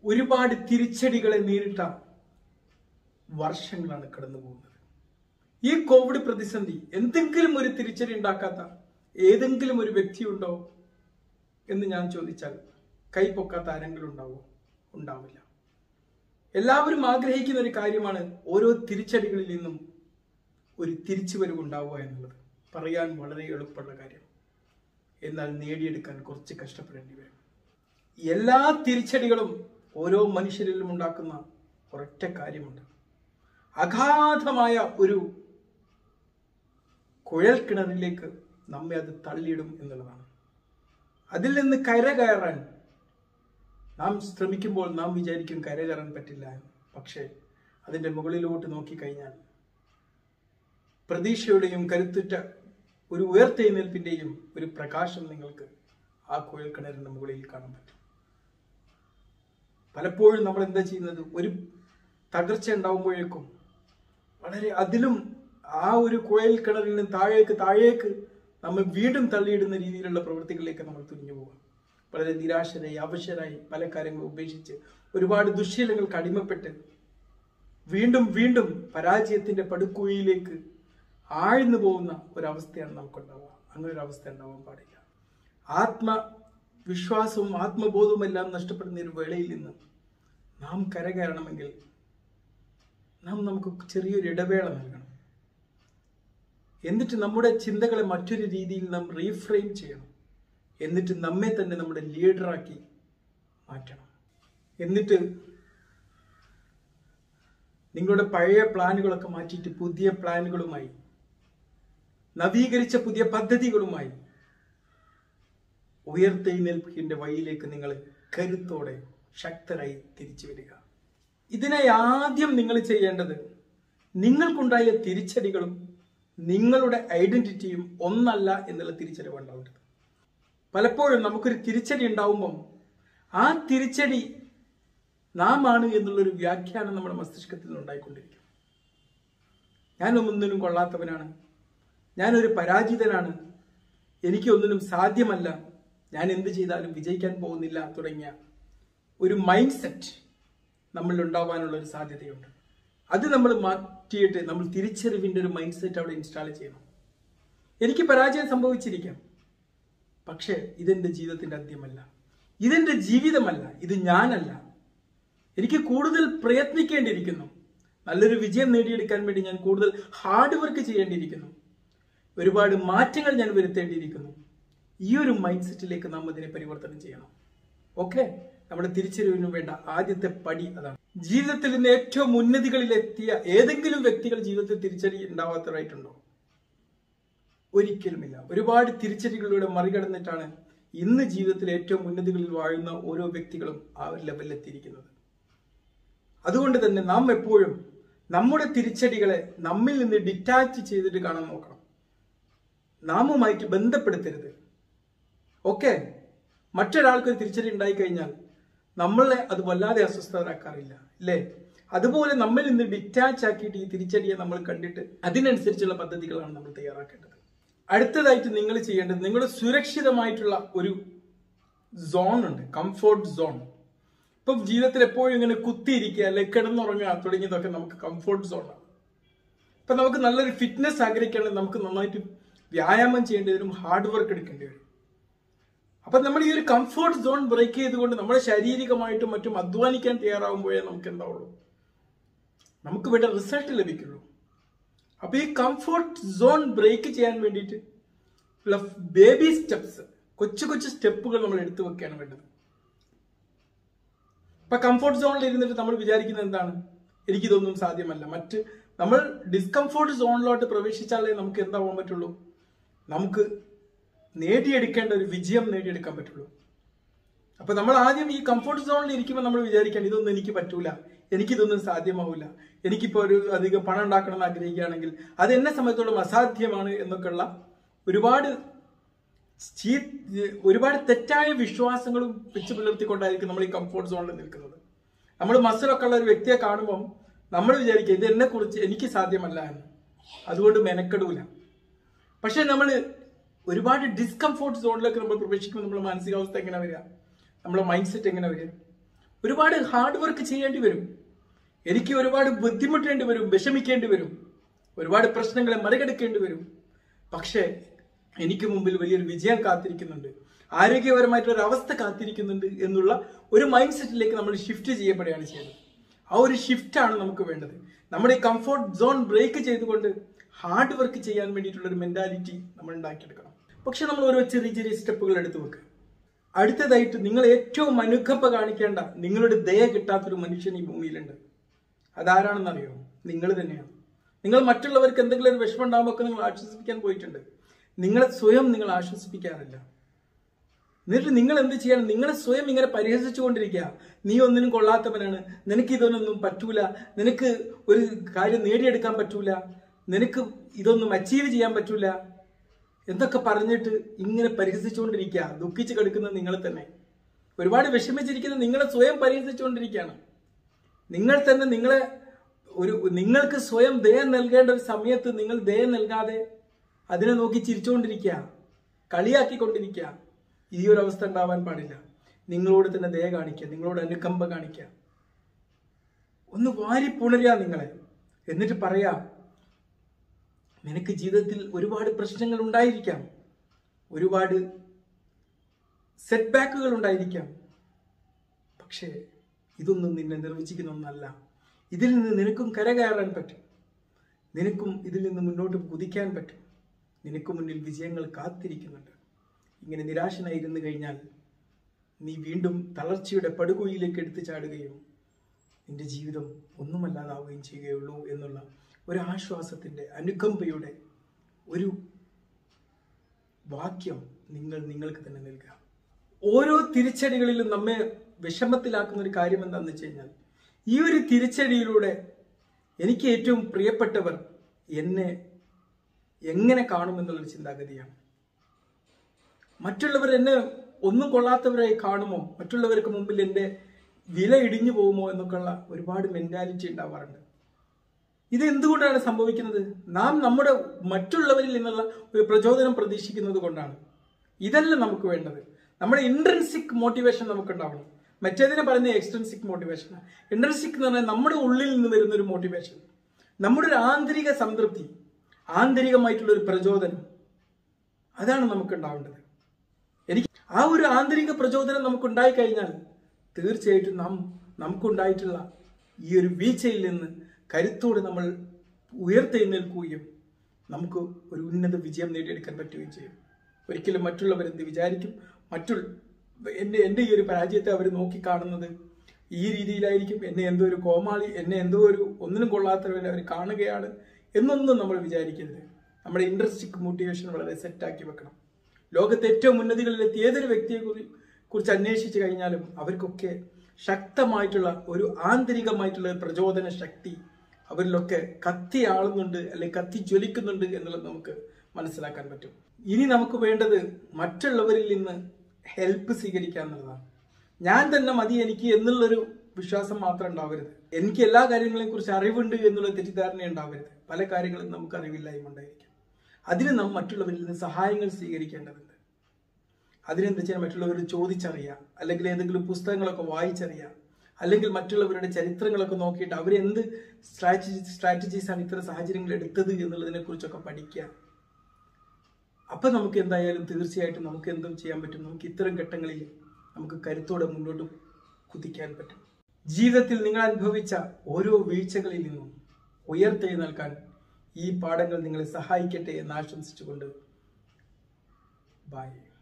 ഒരുപാട് തിരിച്ചടികളെ നേരിട്ട വർഷങ്ങളാണ് കടന്നു പോകുന്നത് ഈ കോവിഡ് പ്രതിസന്ധി എന്തെങ്കിലും ഒരു തിരിച്ചടി ഉണ്ടാക്കാത്ത ഏതെങ്കിലും ഒരു വ്യക്തിയുണ്ടോ എന്ന് ഞാൻ ചോദിച്ചാൽ കൈപ്പൊക്കാത്ത ആരെങ്കിലും ഉണ്ടാവോ ഉണ്ടാവില്ല എല്ലാവരും ആഗ്രഹിക്കുന്ന ഒരു കാര്യമാണ് ഓരോ തിരിച്ചടികളിൽ നിന്നും ഒരു തിരിച്ചുവരവ് ഉണ്ടാവുക എന്നുള്ളത് പറയാൻ വളരെ എളുപ്പമുള്ള കാര്യം എന്നാൽ നേടിയെടുക്കാൻ കുറച്ച് കഷ്ടപ്പെടേണ്ടി വരും എല്ലാ തിരിച്ചടികളും ഓരോ മനുഷ്യരിലും ഉണ്ടാക്കുന്ന ഒരൊറ്റ കാര്യമുണ്ട് അഗാധമായ ഒരു കുഴൽ കിണറിലേക്ക് നമ്മെ അത് തള്ളിയിടും എന്നുള്ളതാണ് അതിൽ നിന്ന് കര കയറാൻ നാം ശ്രമിക്കുമ്പോൾ നാം വിചാരിക്കും കര കയറാൻ പറ്റില്ല എന്ന് പക്ഷേ അതിൻ്റെ മുകളിലോട്ട് നോക്കിക്കഴിഞ്ഞാൽ പ്രതീക്ഷയുടെയും കരുത്തുറ്റ ഒരു ഉയർത്തെഴുന്നേൽപ്പിന്റെയും ഒരു പ്രകാശം നിങ്ങൾക്ക് ആ കുഴൽ കിണറിന്റെ മുകളിൽ കാണാൻ പറ്റും പലപ്പോഴും നമ്മൾ എന്താ ചെയ്യുന്നത് ഒരു തകർച്ച ഉണ്ടാവുമ്പോഴേക്കും വളരെ അതിലും ആ ഒരു കുഴൽ കിണറിൽ നിന്ന് താഴേക്ക് താഴേക്ക് നമ്മൾ വീണ്ടും തള്ളിയിടുന്ന രീതിയിലുള്ള പ്രവൃത്തികളിലേക്ക് നമ്മൾ തുനിഞ്ഞു പോകാം വളരെ നിരാശരായി അവശരായി പല കാര്യങ്ങളും ഉപേക്ഷിച്ച് ഒരുപാട് ദുശ്ശീലങ്ങൾക്ക് അടിമപ്പെട്ട് വീണ്ടും വീണ്ടും പരാജയത്തിന്റെ പടുക്കുഴിയിലേക്ക് ആഴ്ന്നു പോകുന്ന ഒരവസ്ഥയാണ് നമുക്കുണ്ടാവുക അങ്ങനെ ഒരു അവസ്ഥ ഉണ്ടാവാൻ പാടില്ല ആത്മവിശ്വാസവും ആത്മബോധവും എല്ലാം നഷ്ടപ്പെടുന്ന ഒരു വേളയിൽ നിന്ന് നാം കരകയറണമെങ്കിൽ നാം നമുക്ക് ചെറിയൊരു ഇടവേള നൽകണം എന്നിട്ട് നമ്മുടെ ചിന്തകളെ മറ്റൊരു രീതിയിൽ നാം റീഫ്രെയിം ചെയ്യണം എന്നിട്ട് നമ്മെ തന്നെ നമ്മുടെ ലീഡറാക്കി മാറ്റണം എന്നിട്ട് നിങ്ങളുടെ പഴയ പ്ലാനുകളൊക്കെ മാറ്റിയിട്ട് പുതിയ പ്ലാനുകളുമായി നവീകരിച്ച പുതിയ പദ്ധതികളുമായി ഉയർത്തെഴുന്നേൽപ്പിന്റെ വഴിയിലേക്ക് നിങ്ങൾ കരുത്തോടെ ശക്തരായി തിരിച്ചു വരിക ഇതിനായി ആദ്യം നിങ്ങൾ ചെയ്യേണ്ടത് നിങ്ങൾക്കുണ്ടായ തിരിച്ചടികളും നിങ്ങളുടെ ഐഡന്റിറ്റിയും ഒന്നല്ല എന്നുള്ള തിരിച്ചറിവ് ഉണ്ടാവരുത് പലപ്പോഴും നമുക്കൊരു തിരിച്ചടി ഉണ്ടാവുമ്പം ആ തിരിച്ചടി നാം ആണ് എന്നുള്ളൊരു വ്യാഖ്യാനം നമ്മുടെ മസ്തിഷ്കത്തിൽ നിന്ന് ഉണ്ടായിക്കൊണ്ടിരിക്കും ഞാൻ ഒന്നിനും കൊള്ളാത്തവനാണ് ഞാനൊരു പരാജിതനാണ് എനിക്ക് ഒന്നിനും സാധ്യമല്ല ഞാൻ എന്ത് ചെയ്താലും വിജയിക്കാൻ പോകുന്നില്ല തുടങ്ങിയ ഒരു മൈൻഡ് സെറ്റ് നമ്മളിൽ ഉണ്ടാവാനുള്ള ഒരു സാധ്യതയുണ്ട് അത് നമ്മൾ മാറ്റിയിട്ട് നമ്മൾ തിരിച്ചറിവിന്റെ ഒരു മൈൻഡ് സെറ്റ് അവിടെ ഇൻസ്റ്റാൾ ചെയ്യണം എനിക്ക് പരാജയം സംഭവിച്ചിരിക്കാം പക്ഷേ ഇതെന്റെ ജീവിതത്തിന്റെ അന്ത്യമല്ല ഇതെന്റെ ജീവിതമല്ല ഇത് ഞാനല്ല എനിക്ക് കൂടുതൽ പ്രയത്നിക്കേണ്ടിയിരിക്കുന്നു നല്ലൊരു വിജയം നേടിയെടുക്കാൻ വേണ്ടി ഞാൻ കൂടുതൽ ഹാർഡ് വർക്ക് ചെയ്യേണ്ടിയിരിക്കുന്നു ഒരുപാട് മാറ്റങ്ങൾ ഞാൻ വരുത്തേണ്ടിയിരിക്കുന്നു ഈ ഒരു മൈൻഡ് സെറ്റിലേക്ക് നാം അതിനെ പരിവർത്തനം ചെയ്യണം ഓക്കെ നമ്മുടെ തിരിച്ചറിവിന് വേണ്ട ആദ്യത്തെ പടി അതാണ് ജീവിതത്തിൽ ഇന്ന് ഏറ്റവും ഉന്നതികളിൽ എത്തിയ ഏതെങ്കിലും വ്യക്തികൾ ജീവിതത്തിൽ തിരിച്ചടി ഉണ്ടാവാത്തവരായിട്ടുണ്ടോ ഒരിക്കലുമില്ല ഒരുപാട് തിരിച്ചടികളിലൂടെ മറികടന്നിട്ടാണ് ഇന്ന് ജീവിതത്തിൽ ഏറ്റവും ഉന്നതികളിൽ വാഴുന്ന ഓരോ വ്യക്തികളും ആ ഒരു ലെവലിൽ എത്തിയിരിക്കുന്നത് അതുകൊണ്ട് തന്നെ നാം എപ്പോഴും നമ്മുടെ തിരിച്ചടികളെ നമ്മിൽ നിന്ന് ഡിറ്റാച്ച് ചെയ്തിട്ട് കാണാൻ നോക്കണം നാമുമായിട്ട് ബന്ധപ്പെടുത്തരുത് ഓക്കെ മറ്റൊരാൾക്ക് ഒരു തിരിച്ചടി ഉണ്ടായിക്കഴിഞ്ഞാൽ നമ്മളെ അത് വല്ലാതെ അസ്വസ്ഥരാക്കാറില്ല അല്ലേ അതുപോലെ നമ്മിൽ നിന്ന് ഡിറ്റാച്ച് ആക്കിയിട്ട് ഈ തിരിച്ചടിയെ നമ്മൾ കണ്ടിട്ട് അതിനനുസരിച്ചുള്ള പദ്ധതികളാണ് നമ്മൾ തയ്യാറാക്കേണ്ടത് അടുത്തതായിട്ട് നിങ്ങൾ ചെയ്യേണ്ടത് നിങ്ങളുടെ സുരക്ഷിതമായിട്ടുള്ള ഒരു സോൺ ഉണ്ട് കംഫോർട്ട് സോൺ ഇപ്പം ജീവിതത്തിൽ എപ്പോഴും ഇങ്ങനെ കുത്തിയിരിക്കുക അല്ലെ കിടന്നുറങ്ങുക തുടങ്ങിയതൊക്കെ നമുക്ക് കംഫോർട്ട് സോണാണ് ഇപ്പൊ നമുക്ക് നല്ലൊരു ഫിറ്റ്നസ് ആഗ്രഹിക്കുകയാണെങ്കിൽ നമുക്ക് നന്നായിട്ട് വ്യായാമം ചെയ്യേണ്ടി വരും ഹാർഡ് വർക്ക് എടുക്കേണ്ടി വരും അപ്പൊ നമ്മൾ ഈ ഒരു കംഫോർട്ട് സോൺ ബ്രേക്ക് ചെയ്തുകൊണ്ട് നമ്മുടെ ശാരീരികമായിട്ടും മറ്റും അധ്വാനിക്കാൻ തയ്യാറാവുമ്പോഴേ നമുക്ക് എന്താവുള്ളൂ നമുക്ക് വേണ്ട റിസൾട്ട് ലഭിക്കുള്ളൂ അപ്പൊ ഈ കംഫോർട്ട് സോൺ ബ്രേക്ക് ചെയ്യാൻ വേണ്ടിയിട്ട് ഉള്ള ബേബി സ്റ്റെപ്സ് കൊച്ചു കൊച്ചു സ്റ്റെപ്പുകൾ നമ്മൾ എടുത്തു വെക്കുകയാണ് വേണ്ടത് ഇപ്പൊ കംഫോർട്ട് സോണിൽ ഇരുന്നിട്ട് നമ്മൾ വിചാരിക്കുന്നത് എന്താണ് എനിക്കിതൊന്നും സാധ്യമല്ല മറ്റ് നമ്മൾ ഡിസ്കംഫോർട്ട് സോണിലോട്ട് പ്രവേശിച്ചാലേ നമുക്ക് എന്താവാൻ പറ്റുള്ളൂ നമുക്ക് നേടിയെടുക്കേണ്ട ഒരു വിജയം നേടിയെടുക്കാൻ പറ്റുള്ളൂ അപ്പൊ നമ്മൾ ആദ്യം ഈ കംഫോർട്ട് സോണിൽ ഇരിക്കുമ്പോൾ നമ്മൾ വിചാരിക്കണം ഇതൊന്നും എനിക്ക് പറ്റൂല എനിക്കിതൊന്നും സാധ്യമാവില്ല എനിക്കിപ്പോ ഒരു അധികം പണം ഉണ്ടാക്കണം എന്ന് ആഗ്രഹിക്കുകയാണെങ്കിൽ അത് എന്നെ സംബന്ധിച്ചോളം അസാധ്യമാണ് എന്നൊക്കെയുള്ള ഒരുപാട് ചീ- ഒരുപാട് തെറ്റായ വിശ്വാസങ്ങളും വെച്ച് പുലർത്തിക്കൊണ്ടായിരിക്കും നമ്മൾ ഈ കംഫോർട്ട് സോണിൽ നിൽക്കുന്നത് നമ്മൾ മസിലൊക്കെ ഉള്ള ഒരു വ്യക്തിയെ കാണുമ്പം നമ്മൾ വിചാരിക്കുക ഇത് എന്നെ കുറിച്ച് എനിക്ക് സാധ്യമല്ല എന്ന് അതുകൊണ്ട് മെനക്കെടൂല പക്ഷെ നമ്മൾ ഒരുപാട് ഡിസ്കംഫോർട്ട് സോണിലേക്ക് നമ്മൾ പ്രവേശിക്കുമ്പോൾ നമ്മുടെ മാനസികാവസ്ഥ എങ്ങനെ വരിക നമ്മുടെ മൈൻഡ് സെറ്റ് എങ്ങനെ വരിക ഒരുപാട് ഹാർഡ് വർക്ക് ചെയ്യേണ്ടി വരും എനിക്ക് ഒരുപാട് ബുദ്ധിമുട്ടേണ്ടി വരും വിഷമിക്കേണ്ടി വരും ഒരുപാട് പ്രശ്നങ്ങളെ മറികടക്കേണ്ടി വരും പക്ഷേ എനിക്ക് മുമ്പിൽ വലിയൊരു വിജയം കാത്തിരിക്കുന്നുണ്ട് ആരോഗ്യപരമായിട്ടൊരു അവസ്ഥ കാത്തിരിക്കുന്നുണ്ട് എന്നുള്ള ഒരു മൈൻഡ് സെറ്റിലേക്ക് നമ്മൾ ഷിഫ്റ്റ് ചെയ്യപ്പെടുകയാണ് ചെയ്യുന്നത് ആ ഒരു ഷിഫ്റ്റാണ് നമുക്ക് വേണ്ടത് നമ്മുടെ ഈ കംഫോർട്ട് സോൺ ബ്രേക്ക് ചെയ്തുകൊണ്ട് ഹാർഡ് വർക്ക് ചെയ്യാൻ വേണ്ടിയിട്ടുള്ള ഒരു മെന്റാലിറ്റി നമ്മൾ ഉണ്ടാക്കിയെടുക്കണം പക്ഷെ നമ്മൾ ഓരോ ചെറിയ ചെറിയ സ്റ്റെപ്പുകൾ എടുത്തു വെക്കുക അടുത്തതായിട്ട് നിങ്ങൾ ഏറ്റവും അനുകമ്പ കാണിക്കേണ്ട നിങ്ങളുടെ ദയ കിട്ടാത്തൊരു മനുഷ്യൻ ഈ ഭൂമിയിലുണ്ട് അതാരാണെന്നറിയോ നിങ്ങൾ തന്നെയാണ് നിങ്ങൾ മറ്റുള്ളവർക്ക് എന്തെങ്കിലും ഒരു വിഷമം ഉണ്ടാകുമ്പോൾ ഒക്കെ നിങ്ങൾ ആശ്വസിപ്പിക്കാൻ പോയിട്ടുണ്ട് നിങ്ങളെ സ്വയം നിങ്ങൾ ആശ്വസിപ്പിക്കാറില്ല എന്നിട്ട് നിങ്ങൾ എന്ത് ചെയ്യണം നിങ്ങളെ സ്വയം ഇങ്ങനെ പരിഹസിച്ചുകൊണ്ടിരിക്കുക നീ ഒന്നിനും കൊള്ളാത്തവനാണ് നിനക്ക് ഇതൊന്നും പറ്റൂല നിനക്ക് ഒരു കാര്യം നേടിയെടുക്കാൻ പറ്റൂല നിനക്ക് ഇതൊന്നും അച്ചീവ് ചെയ്യാൻ പറ്റൂല എന്തൊക്കെ പറഞ്ഞിട്ട് ഇങ്ങനെ പരിഹസിച്ചുകൊണ്ടിരിക്കുക ദുഃഖിച്ച് കിടക്കുന്നത് നിങ്ങൾ തന്നെ ഒരുപാട് വിഷമിച്ചിരിക്കുന്ന നിങ്ങളെ സ്വയം പരിഹസിച്ചുകൊണ്ടിരിക്കുകയാണ് നിങ്ങൾ തന്നെ നിങ്ങളെ ഒരു നിങ്ങൾക്ക് സ്വയം ദയം നൽകേണ്ട ഒരു സമയത്ത് നിങ്ങൾ ദയം നൽകാതെ അതിനെ നോക്കി ചിരിച്ചുകൊണ്ടിരിക്കുക കളിയാക്കിക്കൊണ്ടിരിക്കുക ഈ ഒരു അവസ്ഥ ഉണ്ടാവാൻ പാടില്ല നിങ്ങളോട് തന്നെ ദയ കാണിക്കുക നിങ്ങളോട് അനുകമ്പ കാണിക്കുക ഒന്ന് വാരി പുണരുക നിങ്ങളെ എന്നിട്ട് പറയാ നിനക്ക് ജീവിതത്തിൽ ഒരുപാട് പ്രശ്നങ്ങൾ ഉണ്ടായിരിക്കാം ഒരുപാട് സെറ്റ് ബാക്കുകൾ ഉണ്ടായിരിക്കാം പക്ഷേ ഇതൊന്നും നിന്നെ നിർവചിക്കുന്ന ഒന്നല്ല ഇതിൽ നിന്ന് നിനക്കും കരകയറാൻ പറ്റും നിനക്കും ഇതിൽ നിന്ന് മുന്നോട്ട് കുതിക്കാൻ പറ്റും നിനക്ക് മുന്നിൽ വിജയങ്ങൾ കാത്തിരിക്കുന്നുണ്ട് ഇങ്ങനെ നിരാശനായിരുന്നു കഴിഞ്ഞാൽ നീ വീണ്ടും തളർച്ചയുടെ പടുകുയിലേക്ക് എടുത്തു ചാടുകയും നിന്റെ ജീവിതം ഒന്നുമല്ലാതാവുകയും ചെയ്യുകയുള്ളൂ എന്നുള്ള ഒരു ആശ്വാസത്തിന്റെ അനുകമ്പയുടെ ഒരു വാക്യം നിങ്ങൾ നിങ്ങൾക്ക് തന്നെ നൽകുക ഓരോ തിരിച്ചടികളിലും നമ്മെ വിഷമത്തിലാക്കുന്ന ഒരു കാര്യം എന്താണെന്ന് വെച്ച് കഴിഞ്ഞാൽ ഈ ഒരു തിരിച്ചടിയിലൂടെ എനിക്ക് ഏറ്റവും പ്രിയപ്പെട്ടവർ എന്നെ എങ്ങനെ കാണുമെന്നുള്ളൊരു ചിന്താഗതിയാണ് മറ്റുള്ളവർ എന്നെ ഒന്നും കൊള്ളാത്തവരായി കാണുമോ മറ്റുള്ളവർക്ക് മുമ്പിൽ എൻ്റെ വില ഇടിഞ്ഞു പോകുമോ എന്നൊക്കെയുള്ള ഒരുപാട് മെന്റാലിറ്റി ഉണ്ടാവാറുണ്ട് ഇത് എന്തുകൊണ്ടാണ് സംഭവിക്കുന്നത് നാം നമ്മുടെ മറ്റുള്ളവരിൽ നിന്നുള്ള ഒരു പ്രചോദനം പ്രതീക്ഷിക്കുന്നത് കൊണ്ടാണ് ഇതല്ല നമുക്ക് വേണ്ടത് നമ്മുടെ ഇൻട്രൻസിക് മോട്ടിവേഷൻ നമുക്ക് ഉണ്ടാവണം മറ്റേതിനെ പറയുന്ന എക്സ്ട്രൻസിക് മോട്ടിവേഷൻ ഇൻട്രൻസിക് എന്ന് പറഞ്ഞാൽ നമ്മുടെ ഉള്ളിൽ നിന്ന് വരുന്ന ഒരു മോട്ടിവേഷൻ നമ്മുടെ ഒരു ആന്തരിക സംതൃപ്തി ആന്തരികമായിട്ടുള്ള ഒരു പ്രചോദനം അതാണ് നമുക്ക് ഉണ്ടാവേണ്ടത് എനിക്ക് ആ ഒരു ആന്തരിക പ്രചോദനം നമുക്ക് ഉണ്ടായി കഴിഞ്ഞാൽ തീർച്ചയായിട്ടും നാം നമുക്കുണ്ടായിട്ടുള്ള ഈ ഒരു വീഴ്ചയിൽ നിന്ന് കരുത്തോടെ നമ്മൾ ഉയർത്തെഴുന്നേൽക്കുകയും നമുക്ക് ഒരു ഉന്നത വിജയം നേടിയെടുക്കാൻ പറ്റുകയും ചെയ്യും ഒരിക്കലും മറ്റുള്ളവർ എന്ത് വിചാരിക്കും മറ്റുള്ള എന്റെ എൻ്റെ ഈ ഒരു പരാജയത്തെ അവർ നോക്കിക്കാണുന്നത് ഈ രീതിയിലായിരിക്കും എന്നെ എന്തോ ഒരു കോമാളി എന്നെ എന്തോ ഒരു ഒന്നിനും കൊള്ളാത്തവരെ അവർ കാണുകയാണ് എന്നൊന്നും നമ്മൾ വിചാരിക്കരുത് നമ്മുടെ ഇൻട്രസ്റ്റിക് മോട്ടിവേഷൻ വളരെ സെറ്റാക്കി വെക്കണം ലോകത്തെ ഏറ്റവും ഉന്നതികളിലെത്തിയ ഏതൊരു വ്യക്തിയെ കുറി- കുറിച്ച് അന്വേഷിച്ചു കഴിഞ്ഞാലും അവർക്കൊക്കെ ശക്തമായിട്ടുള്ള ഒരു ആന്തരികമായിട്ടുള്ള ഒരു പ്രചോദന ശക്തി അവരിലൊക്കെ കത്തി ആളുന്നുണ്ട് അല്ലെങ്കിൽ കത്തി ജ്വലിക്കുന്നുണ്ട് എന്നുള്ളത് നമുക്ക് മനസ്സിലാക്കാൻ പറ്റും ഇനി നമുക്ക് വേണ്ടത് മറ്റുള്ളവരിൽ നിന്ന് ഹെൽപ്പ് സ്വീകരിക്കുക എന്നുള്ളതാണ് ഞാൻ തന്നെ മതി എനിക്ക് എന്നുള്ളൊരു വിശ്വാസം മാത്രം ഉണ്ടാവരുത് എനിക്ക് എല്ലാ കാര്യങ്ങളെയും കുറിച്ച് അറിവുണ്ട് എന്നുള്ള തെറ്റിദ്ധാരണ ഉണ്ടാവരുത് പല കാര്യങ്ങളും നമുക്ക് അറിവില്ലായ്മ ഉണ്ടായിരിക്കും അതിന് നാം മറ്റുള്ളവരിൽ നിന്ന് സഹായങ്ങൾ സ്വീകരിക്കേണ്ടതുണ്ട് അതിനെന്താ ചെയ്യാൻ മറ്റുള്ളവരോട് ചോദിച്ചറിയാം അല്ലെങ്കിൽ ഏതെങ്കിലും പുസ്തകങ്ങളൊക്കെ വായിച്ചറിയാം അല്ലെങ്കിൽ മറ്റുള്ളവരുടെ ചരിത്രങ്ങളൊക്കെ നോക്കിയിട്ട് അവരെന്ത് സ്ട്രാറ്റജി സ്ട്രാറ്റജീസ് ആണ് ഇത്തരം സാഹചര്യങ്ങൾ എടുത്തത് എന്നുള്ളതിനെ കുറിച്ചൊക്കെ പഠിക്കുക അപ്പൊ നമുക്ക് എന്തായാലും തീർച്ചയായിട്ടും നമുക്ക് എന്തും ചെയ്യാൻ പറ്റും നമുക്ക് ഇത്തരം ഘട്ടങ്ങളിൽ നമുക്ക് കരുത്തോടെ മുന്നോട്ട് കുതിക്കാൻ പറ്റും ജീവിതത്തിൽ നിങ്ങൾ അനുഭവിച്ച ഓരോ വീഴ്ചകളിൽ നിന്നും ഉയർത്തെഴുന്നേൽക്കാൻ ഈ പാഠങ്ങൾ നിങ്ങളെ സഹായിക്കട്ടെ എന്ന് ആശംസിച്ചുകൊണ്ട് ബൈ